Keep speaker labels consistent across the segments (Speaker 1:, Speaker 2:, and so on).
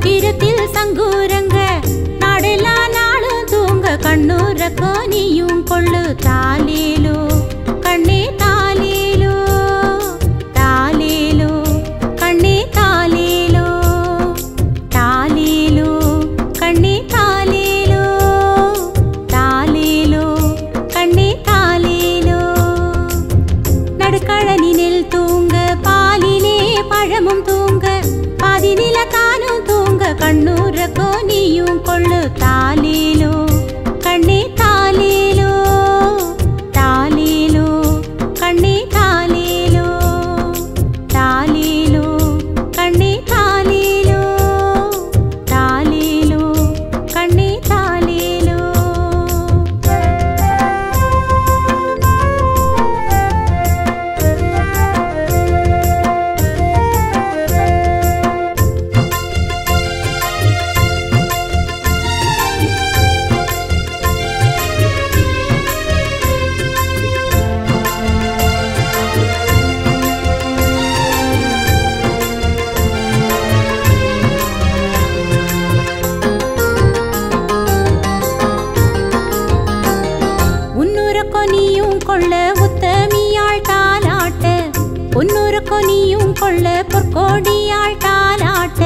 Speaker 1: சமுத்திரத்தில் சங்கூரங்க நாடெல்லா நாளும் தூங்க கண்ணூரக்கோ நீயும் கொள்ளு தாலேலோ கண்ணே தாலேலோ தாலேலோ கண்ணே தாலேலோ தாலேலோ கண்ணே தாலேலோ தாலேலோ கண்ணே தாலேலோ நடுக்கழனி நெல் தூங்க பாலிலே பழமும் தூங்க பாதி நிலக்கானும் தூங்க கண்ணூரக்கோ நீயும் கொள்ளு தாலேலோ கண்ணே தாலேலோ தாலேலோ கண்ணே தாலேலோ தாலேலோ கண்ணே தாலேலோ தாலேலோ கண்ணே தாலேலோ உன்னுரக்கோ நீயும் கொள்ள உத்தமியாள் தாலாட்ட பொன்னுரக்கோ நீயும் கொள்ள பொற்கோடியாள் தாலாட்ட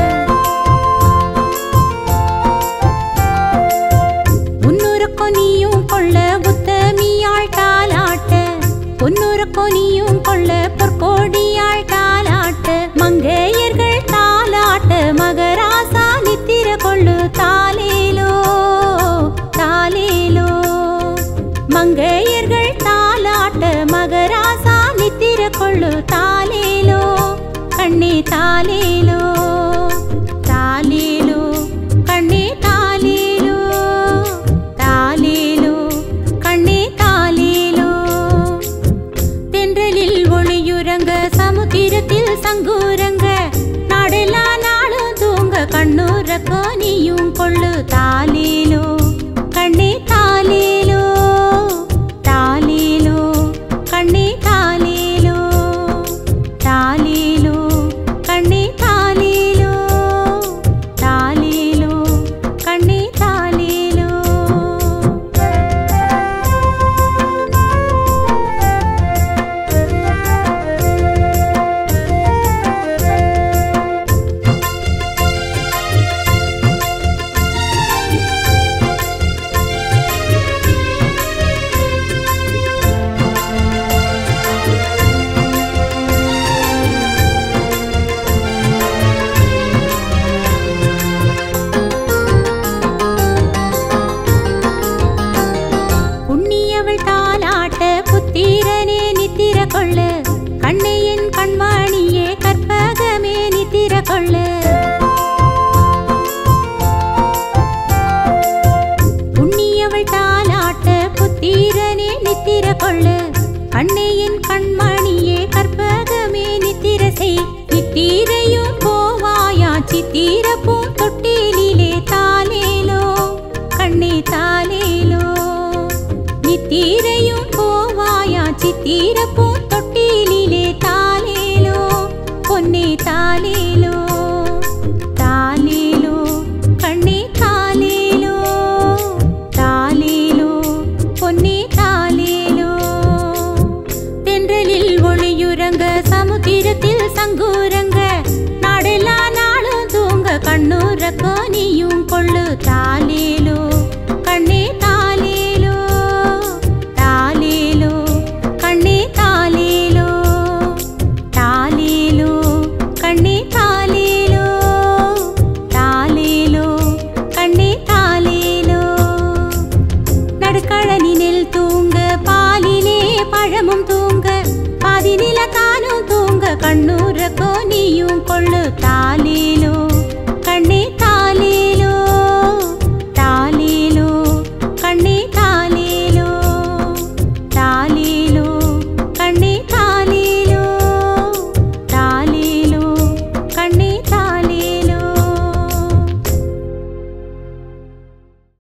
Speaker 1: உன்னுரக்கோ நீயும் கொள்ள உத்தமியாள் தாலாட்ட பொன்னுரக்கோ நீயும் கொள்ள பொற்கோடியாள் தாலாட்ட மங்கையர்கள் தாலாட்ட மகராசா நித்திர கொள்ளு தாலேலோ தாலேலோ மங்கையர்கள் தாலாட்ட மகராசா நித்திர கொள்ளு தாலேலோ கண்ணே தாலேலோ தாலேலோ கண்ணே தாலேலோ தாலேலோ கண்ணே தாலேலோ தென்றலில் ஒளியுறங்க சமுத்திரத்தில் சங்கூரங்க நாடெல்லா நாளும் தூங்க கண்ணூரக்கோ நீயும் கொள்ளு தாலேலோ கண்ணே தாலேலோ தாலேலோ கண்ணே தாலேலோ தாலேலோ கண்ணே தாலேலோ தாலேலோ கண்ணே தாலேலோ புண்ணியவள் தாலாட்ட புத்திரனே நித்திர கொள்ள கண்ணையின் கண்வாணியே கற்பகமே நித்திர கொள்ள புண்ணியவள் தாலாட்ட புத்திரனே நித்திர கொள்ள கண்ணையின் கண்மணியே கற்பகமே நித்திர செய் நித்திரையும் போவாயா சித்திர பூந்தொட்டிலே தாலேலோ கண்ணே தாலேலோ நித்திரையும் போவாயா சித்திர பூந்தொட்டிலே தாலேலோ பொன்னே தாலேலோ தாலேலோ கண்ணே தாலேலோ தாலேலோ பொன்னே தாலேலோ தென்றலில் ஒளியுறங்க சமுத்திரத்தில் சங்கூரங்க நாடெல்லா நாளும் தூங்க கண்ணூரக்கோ